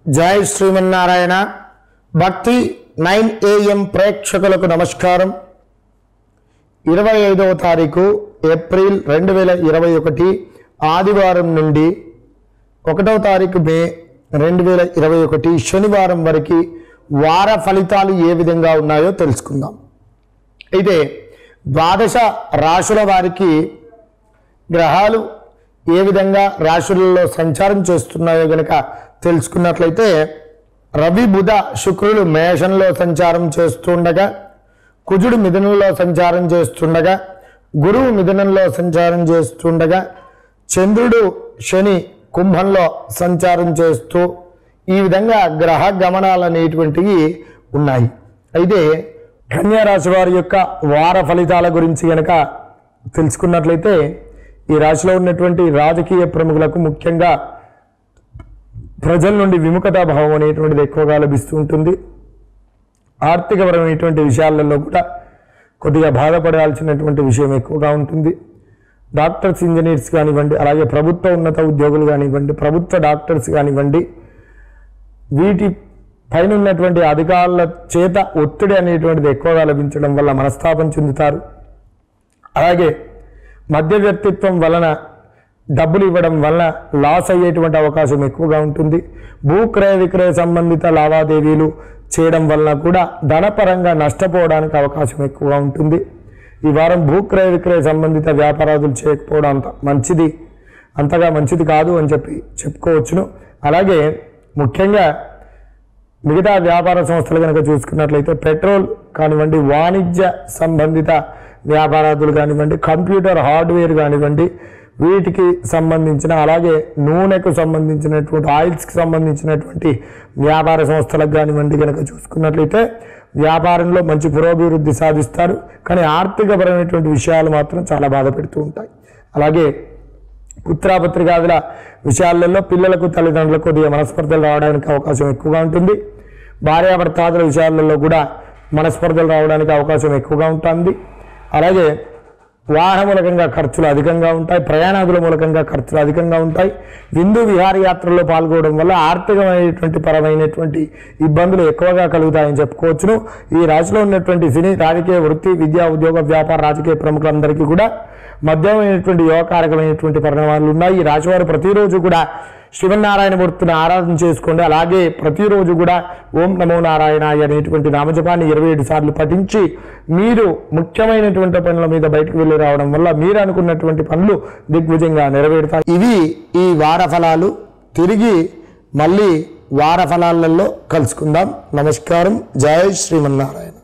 జై శ్రీమన్నారాయణ భక్తి nine AM ప్రేక్షకులకు నమస్కారం ఇరవై ఐదవ తారీఖు ఏప్రిల్ రెండు వేల ఇరవై ఒకటి ఆదివారం నుండి ఒకటవ తారీఖు మే రెండు వేల ఇరవై ఒకటి శనివారం వరకు వార ఫలితాలు ఏ విధంగా ఉన్నాయో తెలుసుకుందాం అయితే ద్వాదశ రాశుల వారికి గ్రహాలు ఏ విధంగా రాశులలో సంచారం చేస్తున్నాయో గనక తెలుసుకున్నట్లయితే రవి బుధ శుక్రులు మేషంలో సంచారం చేస్తుండగా కుజుడు మిథునంలో సంచారం చేస్తుండగా గురువు మిథునంలో సంచారం చేస్తుండగా చంద్రుడు శని కుంభంలో సంచారం చేస్తూ ఈ విధంగా గ్రహ గమనాలు అనేటువంటివి ఉన్నాయి అయితే కన్యా రాశి వారి యొక్క వార ఫలితాల గురించి కనుక తెలుసుకున్నట్లయితే ఈ రాశిలో ఉన్నటువంటి రాజకీయ ప్రముఖులకు ముఖ్యంగా ప్రజల నుండి విముఖతా భావం అనేటువంటిది ఎక్కువగా లభిస్తూ ఉంటుంది ఆర్థికపరమైనటువంటి విషయాలలో కూడా కొద్దిగా బాధపడాల్సినటువంటి విషయం ఎక్కువగా ఉంటుంది డాక్టర్స్ ఇంజనీర్స్ కానివ్వండి అలాగే ప్రభుత్వ ఉన్నత ఉద్యోగులు కానివ్వండి ప్రభుత్వ డాక్టర్స్ కానివ్వండి వీటి పైన ఉన్నటువంటి అధికారుల చేత ఒత్తిడి అనేటువంటిది ఎక్కువగా లభించడం వల్ల మనస్తాపం చెందుతారు అలాగే మధ్యవర్తిత్వం వలన డబ్బులు ఇవ్వడం వలన లాస్ అయ్యేటువంటి అవకాశం ఎక్కువగా ఉంటుంది భూక్రయ విక్రయ సంబంధిత లావాదేవీలు చేయడం వలన కూడా ధనపరంగా నష్టపోవడానికి అవకాశం ఎక్కువగా ఉంటుంది ఈ వారం భూక్రయ విక్రయ సంబంధిత వ్యాపారాదులు చేయకపోవడం అంత మంచిది అంతగా మంచిది కాదు అని చెప్పి చెప్పుకోవచ్చును అలాగే ముఖ్యంగా మిగతా వ్యాపార సంస్థలు కనుక చూసుకున్నట్లయితే పెట్రోల్ కానివ్వండి వాణిజ్య సంబంధిత వ్యాపారాదులు కానివ్వండి కంప్యూటర్ హార్డ్వేర్ కానివ్వండి వీటికి సంబంధించిన అలాగే నూనెకు సంబంధించినటువంటి ఆయిల్స్కి సంబంధించినటువంటి వ్యాపార సంస్థలకు కానివ్వండి కనుక చూసుకున్నట్లయితే వ్యాపారంలో మంచి పురోభివృద్ధి సాధిస్తారు కానీ ఆర్థికపరమైనటువంటి విషయాలు మాత్రం చాలా బాధ పెడుతూ ఉంటాయి అలాగే పుత్రాపత్రికాదుల విషయాలలో పిల్లలకు తల్లిదండ్రులకు కొద్దిగా మనస్పర్ధలు రావడానికి అవకాశం ఎక్కువగా ఉంటుంది భార్యాభర్తాదుల విషయాలలో కూడా మనస్పర్ధలు రావడానికి అవకాశం ఎక్కువగా ఉంటుంది అలాగే వాహన మూలకంగా ఖర్చులు అధికంగా ఉంటాయి ప్రయాణాదుల మూలకంగా ఖర్చులు అధికంగా ఉంటాయి విందు విహారయాత్రల్లో పాల్గొనడం వల్ల ఆర్థికమైనటువంటి పరమైనటువంటి ఇబ్బందులు ఎక్కువగా కలుగుతాయని చెప్పుకోవచ్చును ఈ రాశిలో ఉన్నటువంటి సినీ రాజకీయ వృత్తి విద్యా ఉద్యోగ వ్యాపార రాజకీయ ప్రముఖులందరికీ కూడా మధ్యమైనటువంటి యోగకారకమైనటువంటి పరిణామాలు ఉన్నాయి ఈ రాశివారు ప్రతిరోజు కూడా శివనారాయణ మూర్తిని ఆరాధన చేసుకోండి అలాగే ప్రతిరోజు కూడా ఓం నమో నారాయణాయ అనేటువంటి నామజపాన్ని ఇరవై ఏడు సార్లు పఠించి మీరు ముఖ్యమైనటువంటి పనుల మీద బయటకు వెళ్ళి రావడం వల్ల మీరు అనుకున్నటువంటి పనులు దిగ్విజయంగా నెరవేరుతాయి ఇవి ఈ వార ఫలాలు తిరిగి మళ్ళీ వార ఫలాలలో కలుసుకుందాం నమస్కారం జై శ్రీమన్నారాయణ